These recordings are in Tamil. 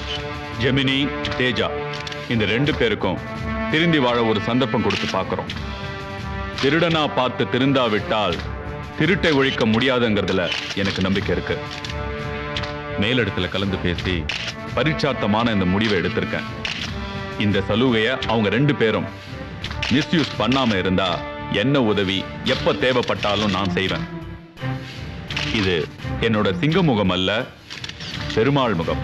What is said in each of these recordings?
ஜெமினி தேஜா இந்த ரெண்டு பேருக்கும் திருந்தி வாழ ஒரு சந்தர்ப்பம் கொடுத்து பார்க்கறோம் திருடனா பார்த்து திருந்தாவிட்டால் திருட்டை ஒழிக்க முடியாதுங்கிறதுல எனக்கு நம்பிக்கை இருக்கு மேலிடத்துல கலந்து பேசி பரீட்சார்த்தமான இந்த முடிவை எடுத்திருக்கேன் இந்த சலுகையை அவங்க ரெண்டு பேரும் மிஸ்யூஸ் பண்ணாம இருந்தா என்ன உதவி எப்ப தேவைப்பட்டாலும் நான் செய்வேன் இது என்னோட சிங்க முகம் அல்ல பெருமாள் முகம்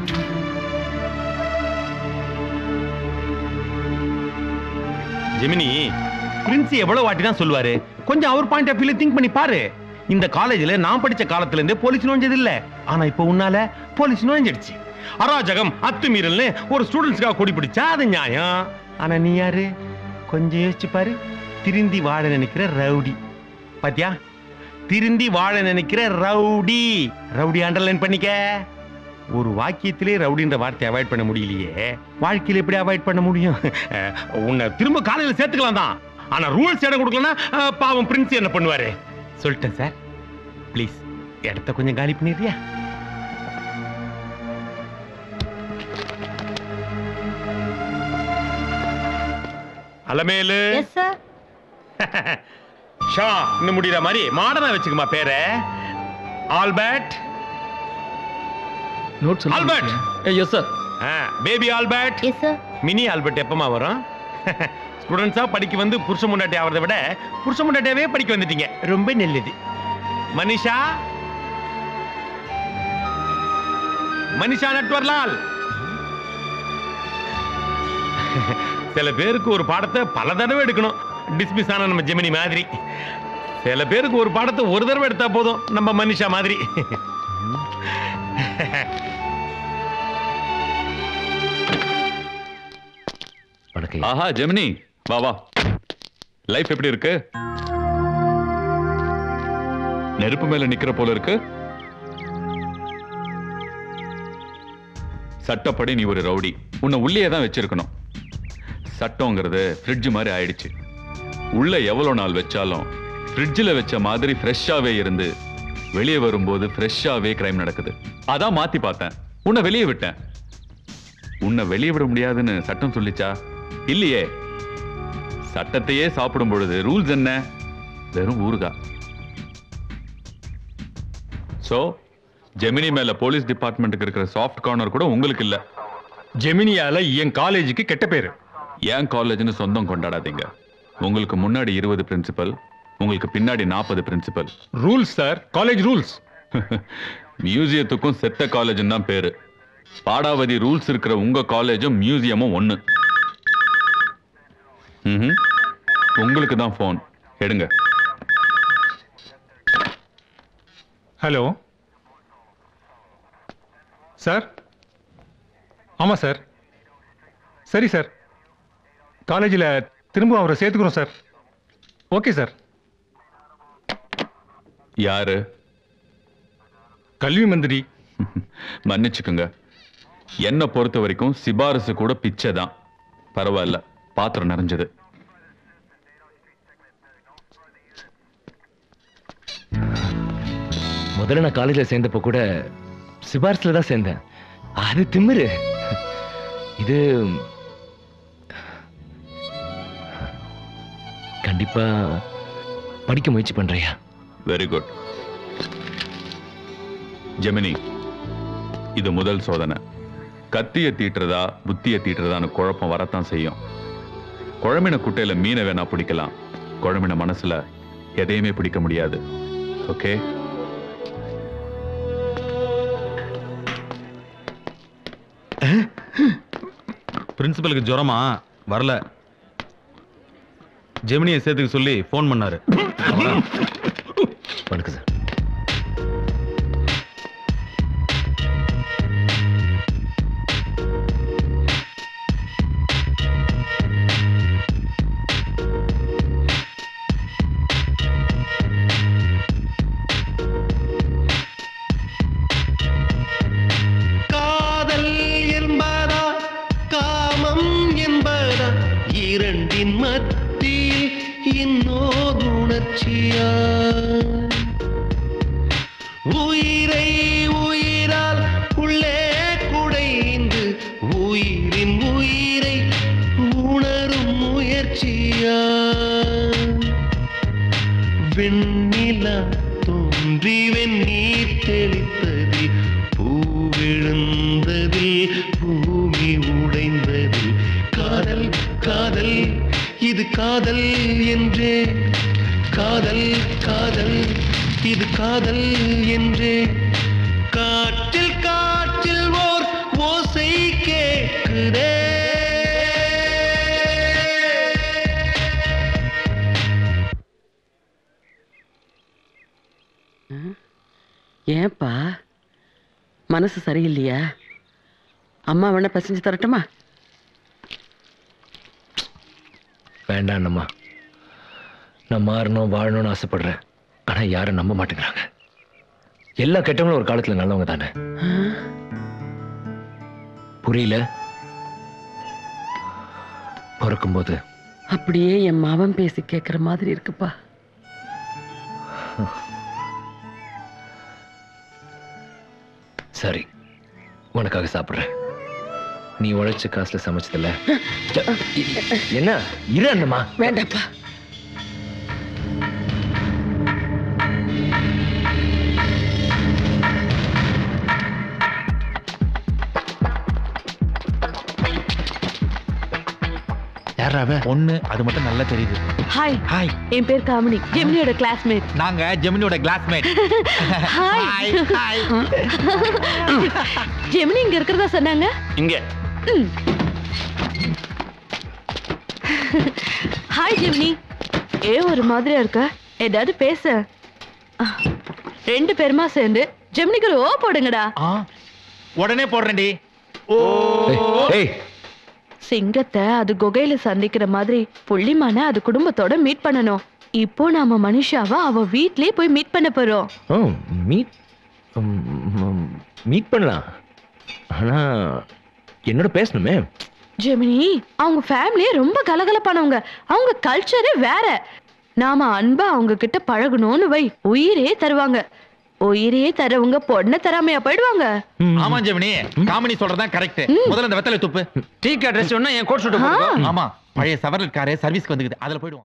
ஜெமினி பிரின்ஸ் எவ்வளவு வாட்டி தான் சொல்லுவாரு கொஞ்சம் அவர் பாயிண்ட் ஆஃப் வியூல திங்க் பண்ணி பாரு இந்த காலேஜ்ல நான் படிச்ச காலத்துல இருந்தே போலீஸ் நுழைஞ்சது இல்ல ஆனா இப்போ உன்னால போலீஸ் நுழைஞ்சிடுச்சு அராஜகம் அத்துமீறல்னு ஒரு ஸ்டூடெண்ட்ஸ்க்காக கொடி பிடிச்சா அது நியாயம் ஆனா நீ யாரு கொஞ்சம் யோசிச்சு பாரு திருந்தி வாழ நினைக்கிற ரவுடி பாத்தியா திருந்தி வாழ நினைக்கிற ரவுடி ரவுடி அண்டர்லைன் பண்ணிக்க ஒரு வாக்கியத்திலே ரவுடின்ற வார்த்தை அவாய்ட் பண்ண முடியலையே வாழ்க்கையில எப்படி அவாய்ட் பண்ண முடியும் அஹ், உன்னை திரும்ப காலையில சேர்த்துக்கலாம் தான் ஆனா ரூல்ஸ் இடம் கொடுக்கலன்னா அஹ், பாவம் பிரின்ஸ் என்ன பண்ணுவாரு சொல்லிட்டேன் சார் ப்ளீஸ் இடத்த கொஞ்சம் காலி பண்ணிடுறியா அலமேலு எஸ் சார் ஷா இன்னும் முடியற மாதிரி மாடனா வச்சுக்குமா பேரை Albert notes Albert yes sir baby Albert yes sir mini Albert எப்பமா வரும் ஸ்டூடெண்ட்ஸா படிக்க வந்து புருஷ முண்டாட்டி ஆகிறத விட புருஷ முண்டாட்டியாவே படிக்க வந்துட்டீங்க ரொம்ப நல்லது மனிஷா மனிஷா நட்வர்லால் சில பேருக்கு ஒரு பாடத்தை பல தடவை எடுக்கணும் டிஸ்மிஸ் ஆன நம்ம ஜெமினி மாதிரி சில பேருக்கு ஒரு பாடத்தை ஒரு தடவை எடுத்தா போதும் நம்ம மனிஷா மாதிரி வணக்கம் ஆஹா ஜெமினி வா வா லைஃப் எப்படி இருக்கு நெருப்பு மேல நிக்கிற போல இருக்கு சட்டப்படி நீ ஒரு ரவுடி உன்னை உள்ளே தான் வச்சிருக்கணும் சட்டங்கிறது ஃப்ரிட்ஜ் மாதிரி ஆயிடுச்சு உள்ள எவ்வளவு நாள் வச்சாலும் ஃப்ரிட்ஜில் வச்ச மாதிரி ஃப்ரெஷ்ஷாவே இருந்து வெளியே வரும்போது ஃப்ரெஷ்ஷாவே கிரைம் நடக்குது அதான் மாத்தி பார்த்தேன் உன்னை வெளியே விட்டேன் உன்னை வெளியே விட முடியாதுன்னு சட்டம் சொல்லிச்சா இல்லையே சட்டத்தையே சாப்பிடும் பொழுது ரூல்ஸ் என்ன வெறும் ஊறுகா சோ ஜெமினி மேல போலீஸ் டிபார்ட்மெண்ட்டுக்கு இருக்கிற சாஃப்ட் கார்னர் கூட உங்களுக்கு இல்ல ஜெமினியால என் காலேஜுக்கு கெட்ட பேரு ஏன் காலேஜ்னு சொந்தம் கொண்டாடாதீங்க உங்களுக்கு முன்னாடி இருபது பிரின்சிபல் உங்களுக்கு பின்னாடி நாற்பது principal rules sir college rules மியூசியத்துக்கும் செத்த காலேஜ்னு தான் பேரு பாடாவதி ரூல்ஸ் இருக்கிற உங்க காலேஜும் மியூசியமும் ஒண்ணு ம்ஹும். உங்களுக்கு தான் ஃபோன் எடுங்க ஹலோ சார் ஆமாம் சார் சரி சார் காலேஜில் திரும்ப அவரை சேர்த்துக்கிறோம் சார் ஓகே சார் யாரு கல்வி மந்திரி மன்னிச்சுக்குங்க என்னை பொறுத்த வரைக்கும் சிபாரிசு கூட பிச்சை தான் பரவாயில்ல பாத்திரம் நிறைஞ்சது முதல்ல நான் காலேஜில் சேர்ந்தப்போ கூட சிபாரிசில் தான் சேர்ந்தேன் அது திமிரு இது கண்டிப்பா படிக்க முயற்சி பண்றியா வெரி குட் ஜெமினி இது முதல் சோதனை கத்திய தீட்டுறதா புத்திய தீட்டுறதான்னு குழப்பம் வரத்தான் செய்யும் குழம்பின குட்டையில மீனை வேணா பிடிக்கலாம் குழம்பின மனசுல எதையுமே பிடிக்க முடியாது ஓகே பிரின்சிபலுக்கு ஜுரமா வரல ஜெமினியை சேர்த்துக்க சொல்லி ஃபோன் பண்ணாரு வணக்கம் சார் காதல் என்பதா காமம் என்பதா இரண்டின் மத்தியில் இன்னோர் உணர்ச்சியா உயிரை உயிரால் உள்ளே குடைந்து இது காதல் என்றே காற்றில் காற்றில் ஓர் ஓசை கேட்குதே ஏன்பா மனசு சரியில்லையா அம்மா வேணா பிசைஞ்சு தரட்டுமா வேண்டாம் அண்ணம்மா நான் மாறணும் வாழணும்னு ஆசைப்படுறேன் ஆனா யாரும் நம்ப மாட்டேங்கிறாங்க எல்லா கெட்டவங்களும் ஒரு காலத்துல நல்லவங்க தானே புரியல பிறக்கும்போது அப்படியே என் மாவன் பேசி கேட்குற மாதிரி இருக்குப்பா சரி உனக்காக சாப்பிடுறேன் நீ உழைச்ச காசுல சமைச்சதில்ல என்ன இரு அண்ணம்மா வேண்டாப்பா ஒண்ணு அது மட்டும் நல்லா தெரியுது ஹாய் ஹாய் என் பேர் காமினி ஜெமினியோட கிளாஸ்மேட் நாங்க ஜெமினியோட கிளாஸ்மேட் ஹாய் ஜெமினி இங்க இருக்கிறதா சொன்னாங்க இங்க ம். ஹாய் ஜெமினி ஏ ஒரு மாதிரியா இருக்க ஏதாவது பேச அஹ், ரெண்டு பேருமா சேர்ந்து ஜெமினிக்கு ஒரு ஓ போடுங்கடா உடனே போடுறேன்டி ஏய், ஏய் சிங்கத்தை அது குகையில சந்திக்கிற மாதிரி புள்ளிமான அது குடும்பத்தோட மீட் பண்ணணும் இப்போ நாம மனுஷாவை அவ வீட்லயே போய் மீட் பண்ண போறோம் ஓ மீட் மீட் பண்ணலாம் ஆனா என்னோட பேசணுமே ஜெமினி அவங்க ஃபேமிலியே ரொம்ப கலகலப்பானவங்க அவங்க கல்ச்சரே வேற நாம அன்பா அவங்க கிட்ட பழகணும்னு வை உயிரே தருவாங்க உயிரே தரவங்க பொண்ணை தராமையா போயிடுவாங்க ஆமா ஜெமினி காமினி சொல்றதுதான் கரெக்ட் முதல்ல இந்த வெத்தலை துப்பு டீ அட்ரஸ் சொன்னா என் கோட் ஷூட் ஆ. ஆமா பழைய சவரல் காரே சர்வீஸ்க்கு வந்துக்குது அதுல போயிடுவோம்